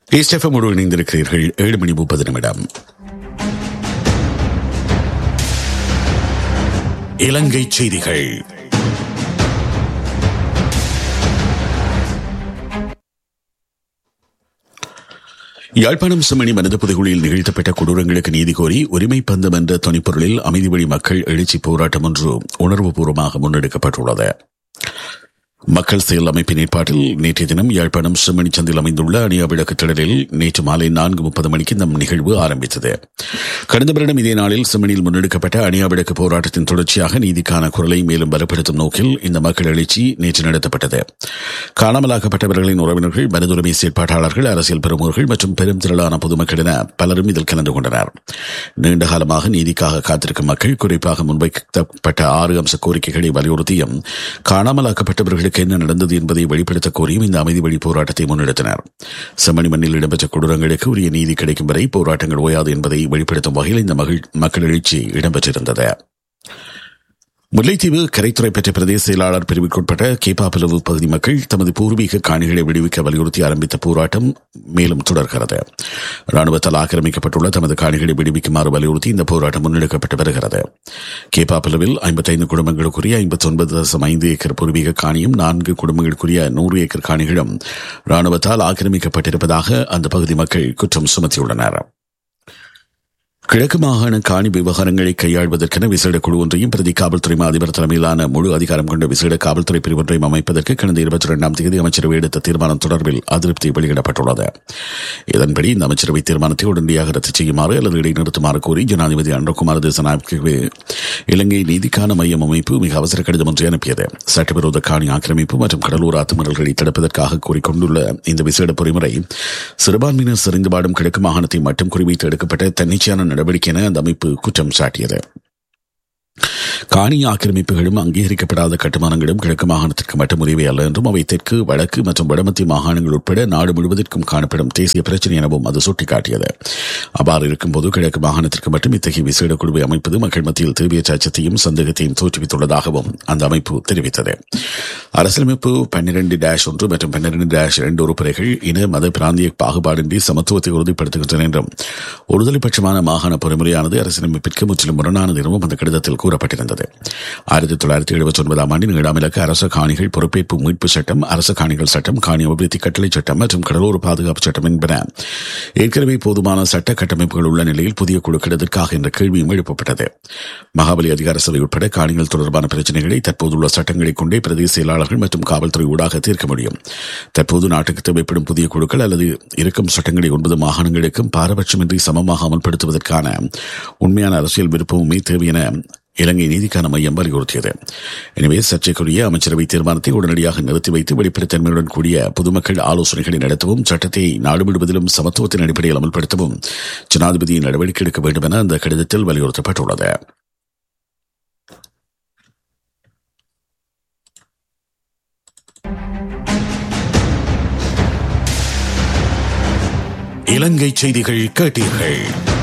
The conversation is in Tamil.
ஈஸ்டெஃபமோடு இணைந்திருக்கிறீர்கள் ஏழு மணி முப்பது நிமிடம் இலங்கை செய்திகள் யாழ்ப்பாணம் செம்மணி மனித புதைகுழியில் நிகழ்த்தப்பட்ட கொடூரங்களுக்கு நீதி கோரி உரிமை பந்தம் என்ற துணைப்பொருளில் அமைதி வழி மக்கள் எழுச்சி போராட்டம் ஒன்று உணர்வுபூர்வமாக முன்னெடுக்கப்பட்டுள்ளது மக்கள் செயல் அமைப்பின் ஏற்பாட்டில் நேற்றைய தினம் யாழ்ப்பாணம் செம்மணி சந்தில் அமைந்துள்ள அணியா விளக்கு திடலில் நேற்று மாலை நான்கு முப்பது மணிக்கு இந்த நிகழ்வு ஆரம்பித்தது கடந்த வருடம் இதே நாளில் செம்மணியில் முன்னெடுக்கப்பட்ட அணியா விளக்கு போராட்டத்தின் தொடர்ச்சியாக நீதிக்கான குரலை மேலும் பலப்படுத்தும் நோக்கில் இந்த மக்கள் எழுச்சி நேற்று நடத்தப்பட்டது காணாமலாக்கப்பட்டவர்களின் உறவினர்கள் மனிதுரிமை செயற்பாட்டாளர்கள் அரசியல் பிரமுகர்கள் மற்றும் பெரும் திரளான பொதுமக்கள் என பலரும் இதில் கலந்து கொண்டனர் நீண்ட காலமாக நீதிக்காக காத்திருக்கும் மக்கள் குறிப்பாக முன்வைக்கப்பட்ட ஆறு அம்ச கோரிக்கைகளை வலியுறுத்தியும் காணாமலாக்கப்பட்டவர்களுக்கு என்ன நடந்தது என்பதை வெளிப்படுத்த கோரியும் இந்த அமைதி வழி போராட்டத்தை முன்னெடுத்தனர் செம்மணி மண்ணில் இடம்பெற்ற கொடூரங்களுக்கு உரிய நீதி கிடைக்கும் வரை போராட்டங்கள் ஓயாது என்பதை வெளிப்படுத்தும் வகையில் இந்த மக்கள் எழுச்சி இடம்பெற்றிருந்தது முல்லைத்தீவு கரைத்துறை பெற்ற பிரதேச செயலாளர் பிரிவுக்குட்பட்ட கேப்பாப்பிலவு பகுதி மக்கள் தமது பூர்வீக காணிகளை விடுவிக்க வலியுறுத்தி ஆரம்பித்த போராட்டம் மேலும் தொடர்கிறது ராணுவத்தால் ஆக்கிரமிக்கப்பட்டுள்ள தமது காணிகளை விடுவிக்குமாறு வலியுறுத்தி இந்த போராட்டம் முன்னெடுக்கப்பட்டு வருகிறது கேப்பாப்பிலவில் ஐம்பத்தைந்து குடும்பங்களுக்குரிய ஐம்பத்தி ஒன்பது தசம் ஐந்து ஏக்கர் பூர்வீக காணியும் நான்கு குடும்பங்களுக்குரிய நூறு ஏக்கர் காணிகளும் ராணுவத்தால் ஆக்கிரமிக்கப்பட்டிருப்பதாக அந்த பகுதி மக்கள் குற்றம் சுமத்தியுள்ளனர் கிழக்கு மாகாண காணி விவகாரங்களை கையாள்வதற்கென விசேட குழு ஒன்றையும் பிரதி காவல்துறை அதிபர் தலைமையிலான முழு அதிகாரம் கொண்ட விசேட காவல்துறை பிரிவு ஒன்றையும் அமைப்பதற்கு கடந்த இருபத்தி இரண்டாம் தேதி அமைச்சரவை எடுத்த தீர்மானம் தொடர்பில் அதிருப்தி வெளியிடப்பட்டுள்ளது இதன்படி இந்த அமைச்சரவை தீர்மானத்தை உடனடியாக ரத்து செய்யுமாறு அல்லது இடைநிறுத்துமாறு கோரி ஜனாதிபதி அன்றகுமார் தேசநாயக்கு இலங்கை நீதிக்கான மையம் அமைப்பு மிக அவசர கடிதம் ஒன்றை அனுப்பியது சட்டவிரோத காணி ஆக்கிரமிப்பு மற்றும் கடலூர் அத்துமீறல்களை தடுப்பதற்காக கூறிக்கொண்டுள்ள இந்த விசேட பொறிமுறை சிறுபான்மையினர் செறிந்து வாடும் கிழக்கு மாகாணத்தை மட்டும் குறிவைத்து எடுக்கப்பட்ட தன்னிச்சையான நடவடிக்கை என அந்த அமைப்பு குற்றம் சாட்டியது காணி ஆக்கிரமிப்புகளும் அங்கீகரிக்கப்படாத கட்டுமானங்களும் கிழக்கு மாகாணத்திற்கு மட்டும் உரிமை அல்ல என்றும் அவை தெற்கு வடக்கு மற்றும் வடமத்திய மாகாணங்கள் உட்பட நாடு முழுவதற்கும் காணப்படும் தேசிய பிரச்சினை எனவும் அது சுட்டிக்காட்டியது அவ்வாறு இருக்கும்போது கிழக்கு மாகாணத்திற்கு மட்டும் இத்தகைய விசேட குழுவை அமைப்பது மக்கள் மத்தியில் தேவையற்ற அச்சத்தையும் சந்தேகத்தையும் தோற்றுவித்துள்ளதாகவும் அந்த அமைப்பு தெரிவித்தது அரசியலமைப்பு பன்னிரண்டு டேஷ் ஒன்று மற்றும் பன்னிரண்டு டேஷ் இரண்டு உறுப்பினர்கள் இன மத பிராந்திய பாகுபாடின்றி சமத்துவத்தை உறுதிப்படுத்துகின்றன என்றும் ஒருதலை பட்சமான மாகாண பொறிமுறையானது அரசியலமைப்பிற்கு முற்றிலும் முரணானது எனவும் அந்த கடிதத்தில் கூறப்பட்டிருந்தது ஆயிரத்தி தொள்ளாயிரத்தி எழுபத்தி ஒன்பதாம் ஆண்டின் ஏழாம் இலக்கு அரச காணிகள் பொறுப்பேற்பு மீட்பு சட்டம் அரச காணிகள் சட்டம் காணி அபிவிருத்தி கட்டளை சட்டம் மற்றும் கடலோர பாதுகாப்பு சட்டம் என்பன ஏற்கனவே போதுமான சட்ட கட்டமைப்புகள் உள்ள நிலையில் புதிய குழு கிடைத்ததற்காக என்ற கேள்வியும் எழுப்பப்பட்டது மகாபலி அதிகார சபை உட்பட காணிகள் தொடர்பான பிரச்சனைகளை தற்போதுள்ள சட்டங்களை கொண்டே பிரதேச செயலாளர்கள் மற்றும் காவல்துறை ஊடாக தீர்க்க முடியும் தற்போது நாட்டுக்கு தேவைப்படும் புதிய குழுக்கள் அல்லது இருக்கும் சட்டங்களை ஒன்பது மாகாணங்களுக்கும் பாரபட்சமின்றி சமமாக அமல்படுத்துவதற்கான உண்மையான அரசியல் விருப்பமுமே தேவை என இலங்கை நீதிக்கான மையம் வலியுறுத்தியது எனவே சர்ச்சைக்குரிய அமைச்சரவை தீர்மானத்தை உடனடியாக நிறுத்தி வைத்து வெளிப்படைத்தன்மையுடன் கூடிய பொதுமக்கள் ஆலோசனைகளை நடத்தவும் சட்டத்தை நாடு முழுவதிலும் சமத்துவத்தின் அடிப்படையில் அமல்படுத்தவும் ஜனாதிபதி நடவடிக்கை எடுக்க வேண்டும் என அந்த கடிதத்தில் வலியுறுத்தப்பட்டுள்ளது இலங்கை செய்திகள் கேட்டீர்கள்